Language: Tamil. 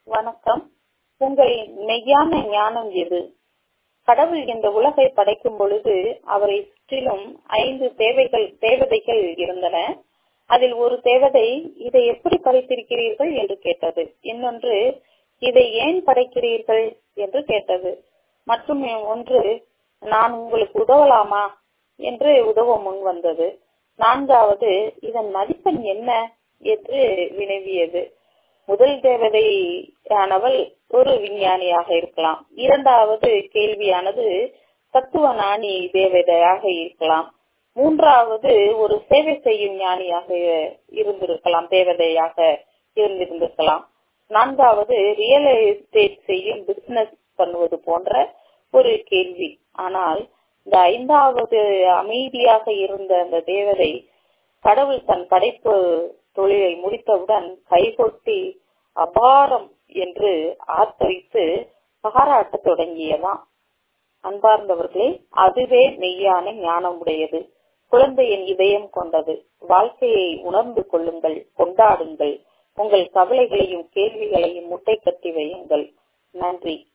வணக்கம் உங்கள் மெய்யான ஞானம் எது கடவுள் இந்த உலகை படைக்கும் பொழுது அவரை சுற்றிலும் ஐந்து தேவைகள் தேவதைகள் இருந்தன அதில் ஒரு தேவதை இதை எப்படி படைத்திருக்கிறீர்கள் என்று கேட்டது இன்னொன்று இதை ஏன் படைக்கிறீர்கள் என்று கேட்டது மற்றும் ஒன்று நான் உங்களுக்கு உதவலாமா என்று உதவ முன் வந்தது நான்காவது இதன் மதிப்பெண் என்ன என்று வினவியது முதல் தேவதையானவள் ஒரு விஞ்ஞானியாக இருக்கலாம் இரண்டாவது கேள்வியானது தத்துவ ஞானி தேவதையாக இருக்கலாம் மூன்றாவது ஒரு சேவை செய்யும் ஞானியாக இருந்திருக்கலாம் தேவதையாக இருந்திருந்திருக்கலாம் நான்காவது ரியல் எஸ்டேட் செய்யும் பிசினஸ் பண்ணுவது போன்ற ஒரு கேள்வி ஆனால் இந்த ஐந்தாவது அமைதியாக இருந்த அந்த தேவதை கடவுள் தன் படைப்பு தொழிலை முடித்தவுடன் கைகொட்டி அபாரம் என்று ஆர்ப்பரித்து பாராட்ட தொடங்கியதாம் அன்பார்ந்தவர்களே அதுவே மெய்யான ஞானம் உடையது குழந்தையின் இதயம் கொண்டது வாழ்க்கையை உணர்ந்து கொள்ளுங்கள் கொண்டாடுங்கள் உங்கள் கவலைகளையும் கேள்விகளையும் முட்டை கட்டி வையுங்கள் நன்றி